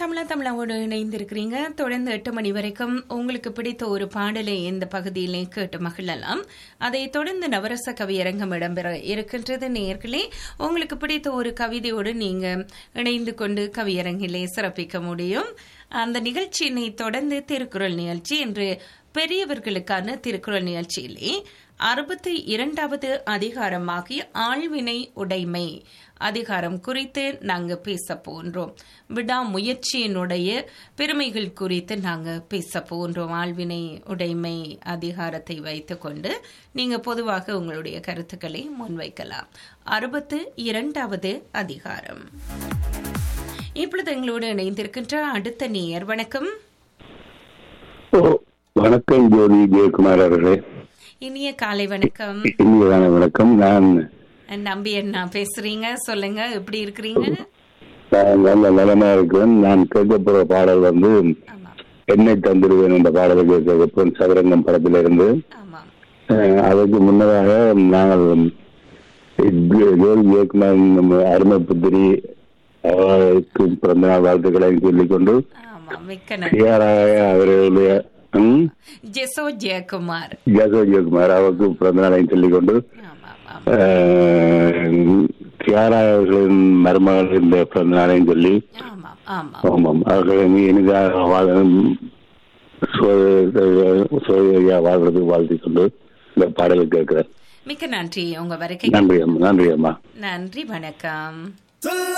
தமிழா தமிழாவோடு இணைந்திருக்கிறீங்க தொடர்ந்து எட்டு மணி வரைக்கும் உங்களுக்கு பிடித்த ஒரு பாடலை இந்த பகுதியிலே கேட்டு மகிழலாம் அதை தொடர்ந்து நவரச கவியரங்கம் இடம்பெற இருக்கின்றது நேர்களே உங்களுக்கு பிடித்த ஒரு கவிதையோடு நீங்க இணைந்து கொண்டு கவியரங்கிலே சிறப்பிக்க முடியும் அந்த நிகழ்ச்சியினை தொடர்ந்து திருக்குறள் நிகழ்ச்சி என்று பெரியவர்களுக்கான திருக்குறள் நிகழ்ச்சியிலே அறுபத்தி இரண்டாவது அதிகாரமாகிய ஆழ்வினை உடைமை அதிகாரம் குறித்து நாங்க பேச போன்றோம் விடாமுயற்சியினுடைய பெருமைகள் குறித்து நாங்க பேச போன்றோம் ஆழ்வினை உடைமை அதிகாரத்தை வைத்துக்கொண்டு நீங்க பொதுவாக உங்களுடைய கருத்துக்களை முன்வைக்கலாம் அறுபத்து இரண்டாவது அதிகாரம் இப்பொழுது எங்களோடு இணைந்திருக்கின்ற அடுத்த நேயர் வணக்கம் ஓ, வணக்கம் ஜோதி ஜெயக்குமார் அவர்களே இனிய காலை வணக்கம் இனியதான வணக்கம் நான் நம்பி அண்ணா பேசுறீங்க சொல்லுங்க எப்படி இருக்கிறீங்க நான் நல்ல நலமா இருக்கிறேன் நான் கேட்க போற பாடல் வந்து ஆமா என்னை தந்துடுவேன் என்ற பாடலை கேட்க சதுரங்கம் படத்திலிருந்து ஆமா அஹ், அதற்கு முன்னதாக நாங்கள் ஜோ- ஜோதி ஜெயக்குமார் நம்ம அருமை புத்திரி அவருக்கு பிறந்த நாள் வாழ்த்துக்களை சொல்லிக்கொண்டு ஆமா மிக்க நன்றி டிஆர்ஆக அவர்களுடைய ம், ஜெசோ ஜெயக்குமார் ஜசோ ஜெயக்குமார் அவருக்கு பிறந்த நாளையும் சொல்லிக்கொண்டு ஆமா ஆமா தியாரா அவர்களின் மருமகள் இந்த பிறந்த நாளையும் சொல்லி ஆமா ஆமா ஆமாம் அவர்கள் நீ இனிதாக வாழ சோழியா வாழ்றதுக்கு வாழ்த்தி கொண்டு இந்த பாடலை கேட்கிறேன் மிக்க நன்றி உங்க வருகை நன்றி அம்மா நன்றி அம்மா நன்றி வணக்கம்